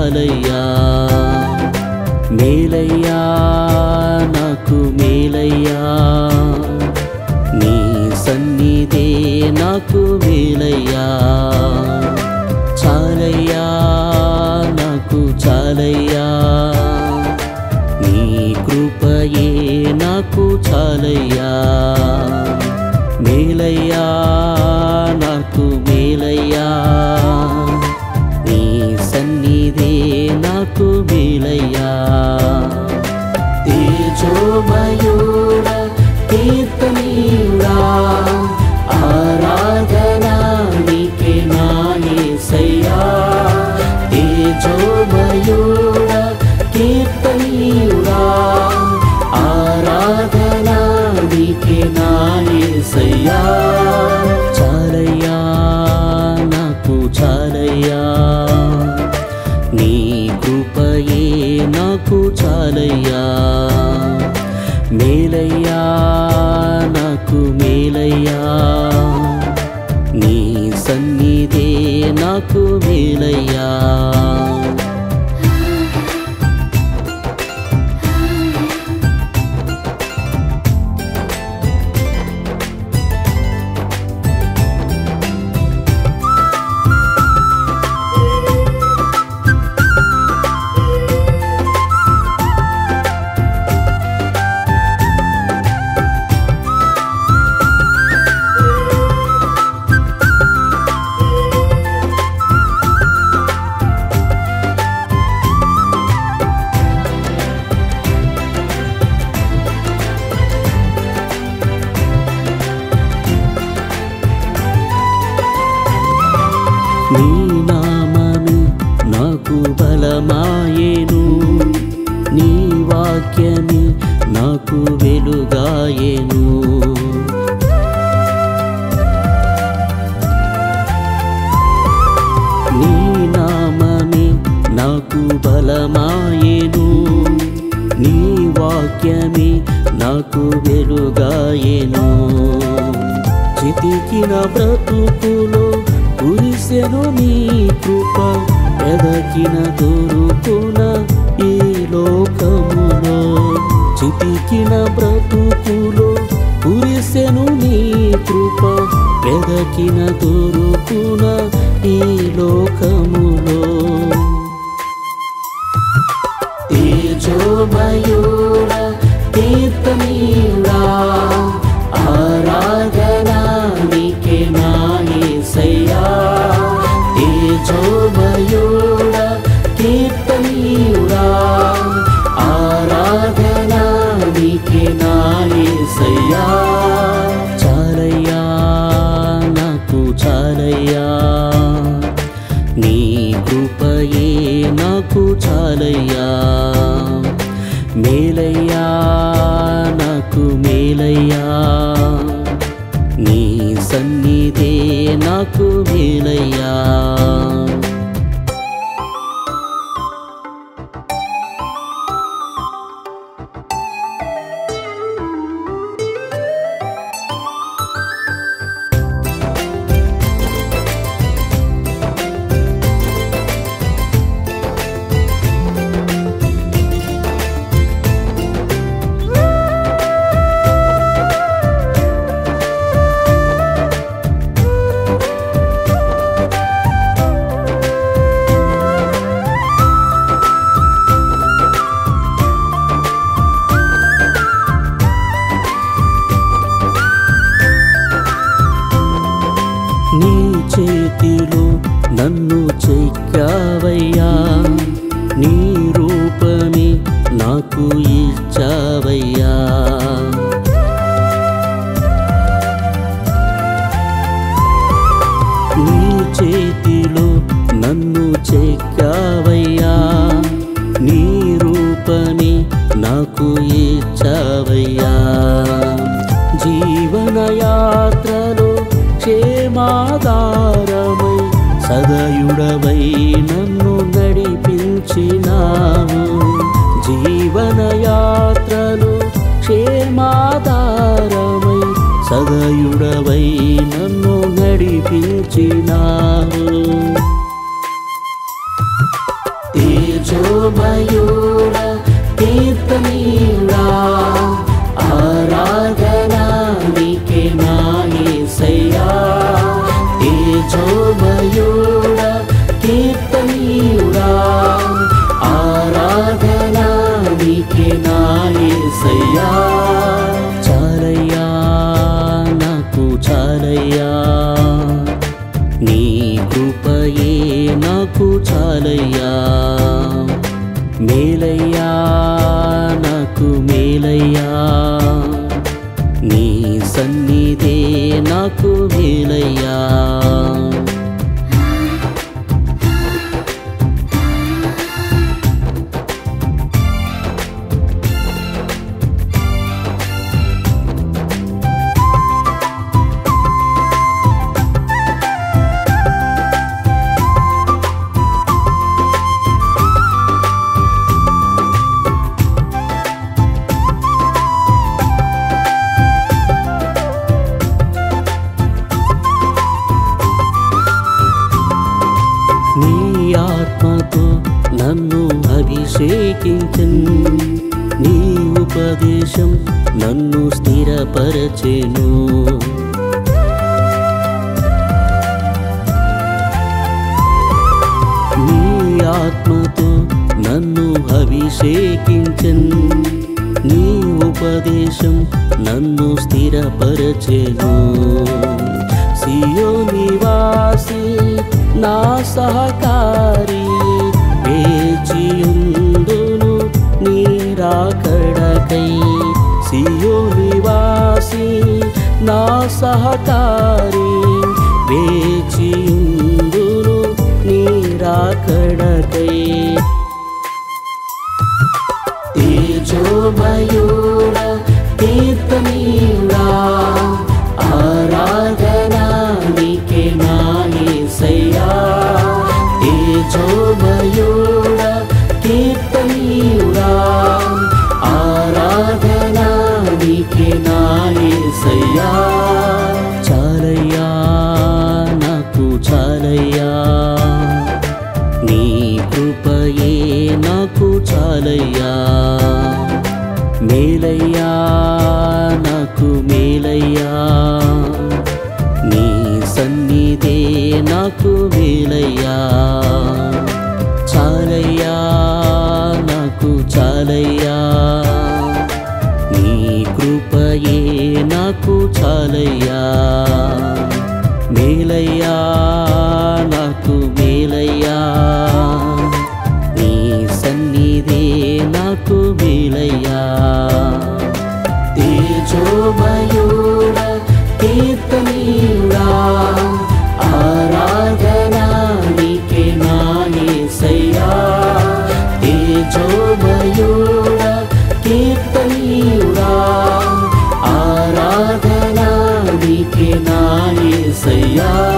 చాలయ్యా మేలయ్యా నాకు మేలయ్యా నీ సన్నిధే నాకు మేలయ్యా చాలయ్యా నాకు చాలయ్యా నీ కృపయే నాకు చాలయ్యా మేలయ్యా నాకు మేలయ్యా నీ సన్నిధే నాకు మేలయ్యా తేజోమయూడ కీర్తనీయుడా ఆరాధనా నీకే నా యేసయ్యా తేజోమయూడ కీర్తనీయుడా ఆరాధనా నీకే నా యేసయ్యా చాలయ్యా నాకు చాలయ్యా నీ కృపయే నాకు చాలయ్యా మేలయ్యా నాకు మేలయ్యా నీ సన్నిధే నాకు మేలయ్యా నీ నామమే నాకు బలమాయేను నీ వాక్యమే నాకు వెలుగాయేను నీ నామమే నాకు బలమాయేను నీ వాక్యమే నాకు వెలుగాయేను చితికిన బ్రతుకులో కురిసెను నీ కృప ఎదకిన దొరుకున ఈ లోకములో చితికిన బ్రతుకులో కురిసెను నీ కృప వెదకిన దొరుకున ఈ లోకములో తేజోమయూర కీర్తనీయుడా ఆరాధనా నీకే నా యేసయ్యా తేజోమయూర కీర్తనీయుడా ఆరాధనా నీకే నా యేసయ్యా చాలయ్యా నాకు చాలయ్యా నీ కృపయే నాకు చాలయ్యా మేలయ్యా నాకు మేలయ్యా నీ సన్నిధే నాకు మేలయ్యా నీ చేతిలో నన్ను చెక్కావయ్యా నీ రూపమే నాకు ఇచ్చావయ్యా నీ చేతిలో నన్ను చెక్కావయ్యా నీ రూపమే నాకు ఇచ్చావయ్యా జీవన యాత్రలో క్షేమాధారమై సదయుడవై నన్ను నడిపించినావు జీవన యాత్రలో క్షేమాధారమై సదయుడవై నన్ను నడిపించినావు చాలయ్యా నీ కృపయే నాకు చాలయ్యా మేలయ్యా నాకు మేలయ్యా నీ సన్నిధే నాకు మేలయ్యా నీ ఆత్మతో నన్ను అభిషేకించన్ నీ ఉపదేశం నన్ను స్థిరపరచెను నీ ఆత్మతో నన్ను అభిషేకించన్ నీ ఉపదేశం నన్ను స్థిరపరచెను సియో నివాసి నా సహకారి వేచియుందును నీరాకడకై సియో నివాసి నా సహకారి వేచియుందును నీరాకడకై తేజోమయూర కీర్తనీయుడా ఆరాధనా నీకే నా యేసయ్యా తేజోమయూర కీర్తనీయుడా ఆరాధనా నీకే నా యేసయ్యా చాలయ్యా నాకు చాలయ్యా నీ కృపయే నాకు చాలయ్యా మేలయ్యా నాకు మేలయ్యా నీ సన్నిధే నాకు మేలయ్యా చాలయ్యా నాకు చాలయ్యా నీ కృపయే నాకు చాలయ్యా మేలయ్యా నాకు మేలయ్యా నీ సన్నిధే నాకు మేలయ్యా తేజోమయూర కీర్తనీయుడా ఆరాధనా నీకే నా యేసయ్యా తేజోమయూర కీర్తనీయుడా ఆరాధనా నీకే నా యేసయ్యా